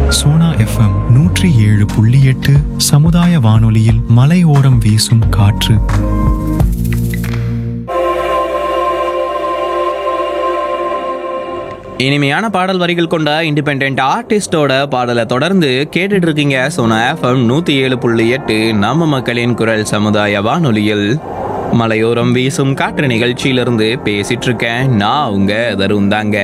Sona FM நூற்றி ஏழு புள்ளி எட்டு சமுதாய வானொலியில் மலையோரம் வீசும் காற்று இனிமையான பாடல் வரிகள் கொண்ட இண்டிபெண்ட் ஆர்டிஸ்டோட பாடலை தொடர்ந்து கேட்டுட்டு இருக்கீங்க சோனா எஃப்எம் நூத்தி ஏழு புள்ளி எட்டு நம்ம மக்களின் குரல் சமுதாய வானொலியில் மலையோரம் வீசும் காற்று நிகழ்ச்சியிலிருந்து பேசிட்டு இருக்கேன் நான் உங்க தருண் தாங்க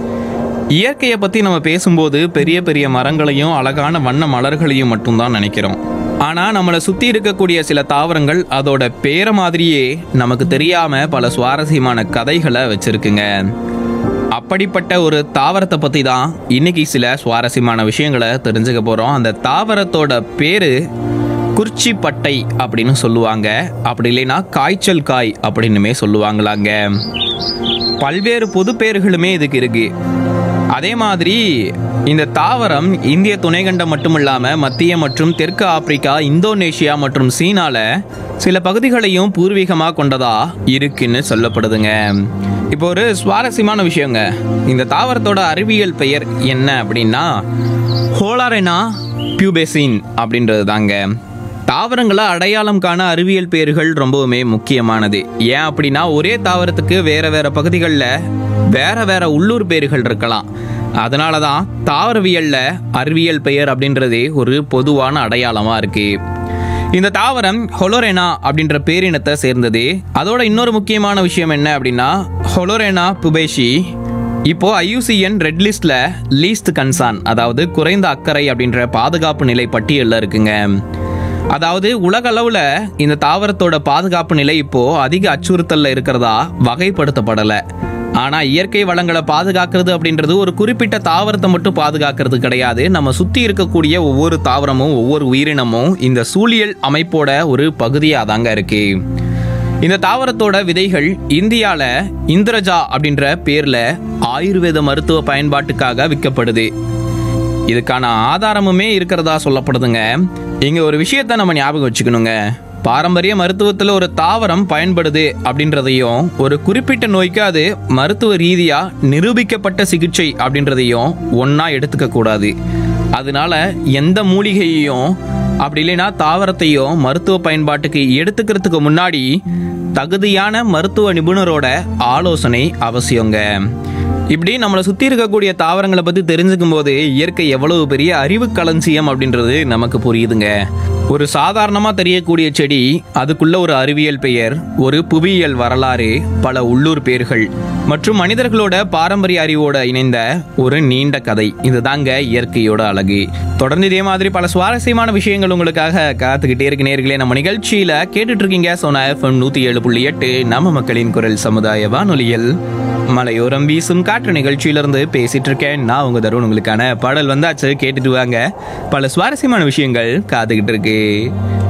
இயற்கையை பத்தி நம்ம பேசும்போது பெரிய பெரிய மரங்களையும் அழகான வண்ண மலர்களையும் மட்டும்தான் நினைக்கிறோம் ஆனா நம்மளை சுத்தி இருக்கக்கூடிய சில தாவரங்கள் அதோட பேரை மாதிரியே நமக்கு தெரியாம பல சுவாரஸ்யமான கதைகளை வச்சிருக்குங்க அப்படிப்பட்ட ஒரு தாவரத்தை பத்தி தான் இன்னைக்கு சில சுவாரஸ்யமான விஷயங்களை தெரிஞ்சுக்க போறோம் அந்த தாவரத்தோட பேரு குறிச்சிப்பட்டை அப்படின்னு சொல்லுவாங்க அப்படி இல்லைன்னா காய்ச்சல் காய் அப்படின்னுமே சொல்லுவாங்களாங்க பல்வேறு பொது பேர்களுமே இதுக்கு இருக்கு அதே மாதிரி இந்த தாவரம் இந்திய துணைக்கண்டம் மட்டுமில்லாம மத்திய மற்றும் தெற்கு ஆப்பிரிக்கா இந்தோனேஷியா மற்றும் சீனால சில பகுதிகளையும் பூர்வீகமாக கொண்டதா இருக்குன்னு சொல்லப்படுதுங்க இப்போ ஒரு சுவாரஸ்யமான விஷயங்க இந்த தாவரத்தோட அறிவியல் பெயர் என்ன அப்படின்னா ஹோலாரெனா பியூபேசின் அப்படின்றது தாங்க தாவரங்களை அடையாளம் காண அறிவியல் பெயர்கள் ரொம்பவுமே முக்கியமானது ஏன் அப்படின்னா ஒரே தாவரத்துக்கு வேற வேற பகுதிகளில் வேற வேற உள்ளூர் பெயர்கள் இருக்கலாம் அதனால தான் தாவரவியல்ல அறிவியல் பெயர் அப்படின்றதே ஒரு பொதுவான அடையாளமா இருக்கு இந்த தாவரம் ஹொலோரெனா அப்படின்ற பேரினத்தை சேர்ந்தது அதோட இன்னொரு முக்கியமான விஷயம் என்ன அப்படின்னா ஹொலோரெனா புபேஷி இப்போ ஐயூசிஎன் ரெட் லிஸ்ட்ல லீஸ்ட் கன்சான் அதாவது குறைந்த அக்கறை அப்படின்ற பாதுகாப்பு நிலை பட்டியலில் இருக்குங்க அதாவது உலக அளவுல இந்த தாவரத்தோட பாதுகாப்பு நிலை இப்போ அதிக அச்சுறுத்தல்ல இருக்கிறதா வகைப்படுத்தப்படல ஆனா இயற்கை வளங்களை பாதுகாக்கிறது அப்படின்றது ஒரு குறிப்பிட்ட தாவரத்தை மட்டும் பாதுகாக்கிறது கிடையாது நம்ம சுத்தி இருக்கக்கூடிய ஒவ்வொரு தாவரமும் ஒவ்வொரு உயிரினமும் இந்த சூழியல் அமைப்போட ஒரு பகுதியா தாங்க இருக்கு இந்த தாவரத்தோட விதைகள் இந்தியால இந்திரஜா அப்படின்ற பேர்ல ஆயுர்வேத மருத்துவ பயன்பாட்டுக்காக விற்கப்படுது இதுக்கான ஆதாரமுமே இருக்கிறதா சொல்லப்படுதுங்க இங்க ஒரு விஷயத்த நம்ம ஞாபகம் வச்சுக்கணுங்க பாரம்பரிய மருத்துவத்தில் ஒரு தாவரம் பயன்படுது அப்படின்றதையும் ஒரு குறிப்பிட்ட நோய்க்கு அது மருத்துவ ரீதியா நிரூபிக்கப்பட்ட சிகிச்சை அப்படின்றதையும் ஒண்ணா எடுத்துக்க கூடாது அதனால எந்த மூலிகையையும் அப்படி இல்லைன்னா தாவரத்தையும் மருத்துவ பயன்பாட்டுக்கு எடுத்துக்கிறதுக்கு முன்னாடி தகுதியான மருத்துவ நிபுணரோட ஆலோசனை அவசியங்க இப்படி நம்மளை சுற்றி இருக்கக்கூடிய தாவரங்களை பற்றி தெரிஞ்சுக்கும் போது இயற்கை எவ்வளவு பெரிய அறிவு களஞ்சியம் அப்படின்றது நமக்கு புரியுதுங்க ஒரு சாதாரணமாக தெரியக்கூடிய செடி அதுக்குள்ள ஒரு அறிவியல் பெயர் ஒரு புவியியல் வரலாறு பல உள்ளூர் பெயர்கள் மற்றும் மனிதர்களோட பாரம்பரிய அறிவோட இணைந்த ஒரு நீண்ட கதை இதுதாங்க இயற்கையோட அழகு தொடர்ந்து இதே மாதிரி பல சுவாரஸ்யமான விஷயங்கள் உங்களுக்காக காத்துக்கிட்டே இருக்கு நேர்களே நம்ம நிகழ்ச்சியில கேட்டுட்டு இருக்கீங்க சோனா எஃப்எம் நூத்தி ஏழு புள்ளி எட்டு நம்ம மக்களின் குரல் சமுதாய வானொலியில் மலையோரம் வீசும் காற்று நிகழ்ச்சியிலிருந்து பேசிட்டு இருக்கேன் நான் உங்க தருண் உங்களுக்கான பாடல் வந்தாச்சு கேட்டுட்டு வாங்க பல சுவாரஸ்யமான விஷயங்கள் காத்துக்கிட்டு இருக்கு